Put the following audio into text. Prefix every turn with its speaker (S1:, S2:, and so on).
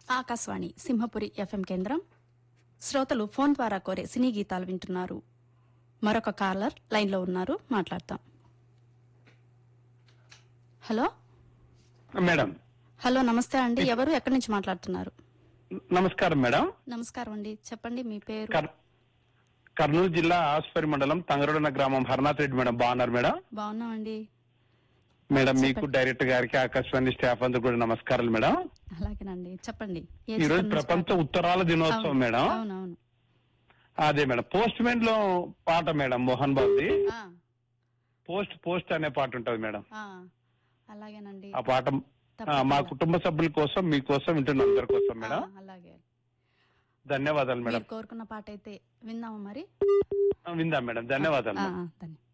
S1: Akashvani Simhapuri FM కేంద్రం శ్రోతలు phone ద్వారా కోరే సినీ గీతాలు వింటున్నారు మరొక కాలర్ లైన్లో ఉన్నారు మాట్లాడతాం హలో
S2: మేడం
S1: హలో నమస్తే అండి ఎవరు ఎక్కడి నుంచి మాట్లాడుతున్నారు
S2: నమస్కారం మేడం
S1: నమస్కారం అండి చెప్పండి మీ పేరు
S2: కర్- కర్నూలు జిల్లా ఆస్పరి మండలం తంగరుడన గ్రామం హర్నాథ్ రెడ్డి మేడం బాగున్నారు మేడం
S1: బాగున్నామండి
S2: మేడం మీకు డైరెక్టర్ గారికి ఆకాశవాణి స్టాఫ్ అందరు కూడా నమస్కారాలు మేడం
S1: అలాగేనండి చెప్పండి ఏ
S2: ఈ రోజు
S1: చిత్రం నుంచి
S2: ప్రపంచ ఉత్తరాల దినోత్సవం
S1: అవును,
S2: మేడం
S1: అవునవును
S2: అదే మేడం పోస్ట్ మ్యాన్ లో పాట మేడం మోహన్ బాబుది
S1: ఆ,
S2: పోస్ట్ పోస్ట్ అనే పాట ఉంటది మేడం
S1: ఆ, అలాగేనండి
S2: ఆ పాట ఆ, మా కుటుంబ సభ్యుల కోసం మీకోసం వింటున్న అందరి కోసం
S1: ఆ,
S2: మేడం
S1: అలాగే
S2: ధన్యవాదాలు మేడం
S1: మీరు కోరుకున్న పాట అయితే విందామా మరి
S2: విందాం మేడం ధన్యవాదాలు
S1: ఆ,
S2: మేడం
S1: ఆ, ధన్య-